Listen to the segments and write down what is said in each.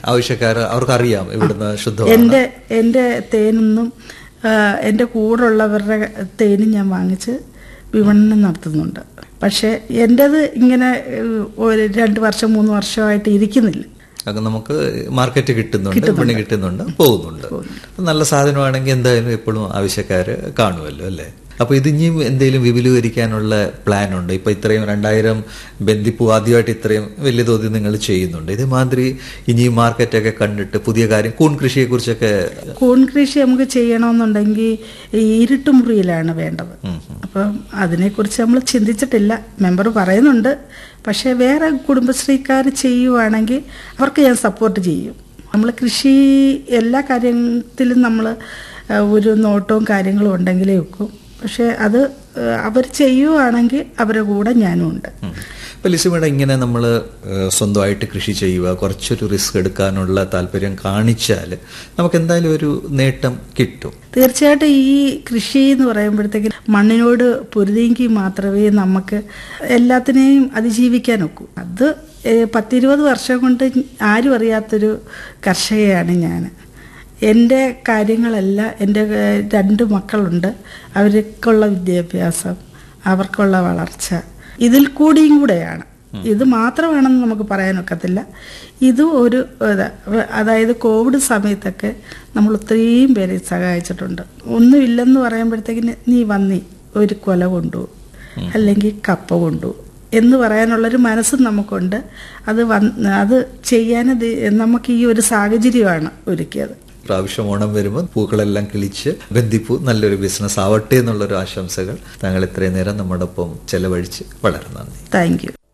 ആവശ്യക്കാർ അവർക്കറിയാം ഇവിടുന്ന് ശുദ്ധമാണ് എൻ്റെ എൻ്റെ തേനൊന്നും ആ, എൻ്റെ കൂടെയുള്ളവരുടെ തേനും ഞാൻ വാങ്ങിച്ച് വിപണനം നടത്തുന്നുണ്ട് പക്ഷേ എൻ്റേത് ഇങ്ങനെ ഏഹ്, ഒരു രണ്ട് വർഷം മൂന്ന് വർഷമായിട്ട് ഇരിക്കുന്നില്ല അത് നമുക്ക് മാർക്കറ്റ് കിട്ടുന്നുണ്ട് വിപണി കിട്ടുന്നുണ്ട് പോകുന്നുണ്ട് നല്ല സാധനമാണെങ്കിൽ എന്തായാലും എപ്പോഴും ആവശ്യക്കാര് കാണുമല്ലോ അല്ലേ അപ്പൊ ഇത് ഇനിയും എന്തെങ്കിലും വിപുലീകരിക്കാനുള്ള പ്ലാൻ ഉണ്ട് ഇപ്പൊ ഇത്രയും രണ്ടായിരം ബന്ദിപ്പൂ ആദ്യമായിട്ട് ഇത്രയും വലിയ തോതിൽ നിങ്ങൾ ചെയ്യുന്നുണ്ട് ഇതേമാതിരി ഇനിയും മാർക്കറ്റൊക്കെ കണ്ടിട്ട് പുതിയ കാര്യം കൂൺ കൃഷിയെ കുറിച്ചൊക്കെ കൂൺ കൃഷി നമുക്ക് ചെയ്യണമെന്നുണ്ടെങ്കിൽ ഈ ഇരുട്ടുമുറിയിലാണ് വേണ്ടത് അപ്പം അതിനെക്കുറിച്ച് നമ്മൾ ചിന്തിച്ചിട്ടില്ല മെമ്പർ പറയുന്നുണ്ട് പക്ഷേ വേറെ കുടുംബശ്രീക്കാർ ചെയ്യുവാണെങ്കിൽ അവർക്ക് ഞാൻ സപ്പോർട്ട് ചെയ്യും നമ്മൾ കൃഷി എല്ലാ കാര്യത്തിലും നമ്മൾ ഒരു നോട്ടവും കാര്യങ്ങളും ഉണ്ടെങ്കിലേ വെക്കും പക്ഷേ അത് അവർ ചെയ്യുവാണെങ്കിൽ അവരുടെ കൂടെ ഞാനും ഉണ്ട് ഇപ്പൊ ലിസിമയുടെ ഇങ്ങനെ നമ്മൾ സ്വന്തമായിട്ട് കൃഷി ചെയ്യുക കുറച്ചൊരു റിസ്ക് എടുക്കാനുള്ള താല്പര്യം കാണിച്ചാൽ നമുക്ക് എന്തായാലും ഒരു നേട്ടം കിട്ടും തീർച്ചയായിട്ടും ഈ കൃഷി എന്ന് പറയുമ്പോഴത്തേക്കും മണ്ണിനോട് പൊരുതിയെങ്കിൽ മാത്രമേ നമുക്ക് എല്ലാത്തിനെയും അതിജീവിക്കാൻ ഒക്കൂ അത് ഏഹ്, പത്തിരുപത് വർഷം കൊണ്ട് ആരും അറിയാത്തൊരു കർഷകയാണ് ഞാൻ എൻ്റെ കാര്യങ്ങളെല്ലാം എൻ്റെ ഏഹ്, രണ്ട് മക്കളുണ്ട് അവർക്കുള്ള വിദ്യാഭ്യാസം അവർക്കുള്ള വളർച്ച ഇതിൽ കൂടിയും കൂടെയാണ് ഇത് മാത്രമാണെന്ന് നമുക്ക് പറയാനൊക്കത്തില്ല ഇതും ഒരു ഇതാ. അതായത് കോവിഡ് സമയത്തൊക്കെ നമ്മൾ ഒത്തിരിയും പേരെ സഹായിച്ചിട്ടുണ്ട് ഒന്നുമില്ലെന്ന് പറയുമ്പോഴത്തേക്കിന് നീ വന്നി ഒരു കൊല കൊണ്ടു അല്ലെങ്കിൽ കപ്പ കൊണ്ടു എന്ന് പറയാനുള്ളൊരു മനസ്സും നമുക്കുണ്ട് അത് വന്ന് അത് ചെയ്യാൻ ഇത് നമുക്ക് ഈ ഒരു സാഹചര്യമാണ് ഒരുക്കിയത് പ്രാവശ്യം ഓണം വരുമ്പോൾ പൂക്കളെല്ലാം കിളിച്ച് ബന്ദിപ്പൂ നല്ലൊരു ബിസിനസ് ആവട്ടെ എന്നുള്ളൊരു ആശംസകൾ താങ്കൾ ഇത്രയും നേരം നമ്മുടെ ഒപ്പം ചെലവഴിച്ച് വളരെ നന്ദി താങ്ക് യു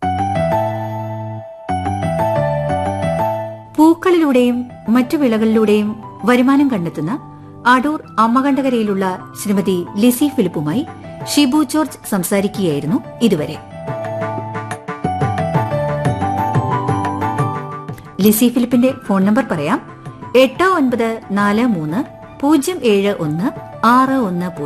പൂക്കളിലൂടെയും മറ്റു വിളകളിലൂടെയും വരുമാനം കണ്ടെത്തുന്ന അടൂർ അമ്മകണ്ഠകരയിലുള്ള ശ്രീമതി ലിസി ഫിലിപ്പുമായി ഷിബു ജോർജ് സംസാരിക്കുകയായിരുന്നു ഇതുവരെ ലിസി ഫിലിപ്പിന്റെ ഫോൺ നമ്പർ പറയാം എട്ട് ഒൻപത് നാല് മൂന്ന് പൂജ്യം ഏഴ് ഒന്ന് ആറ് ഒന്ന് പൂജ്യം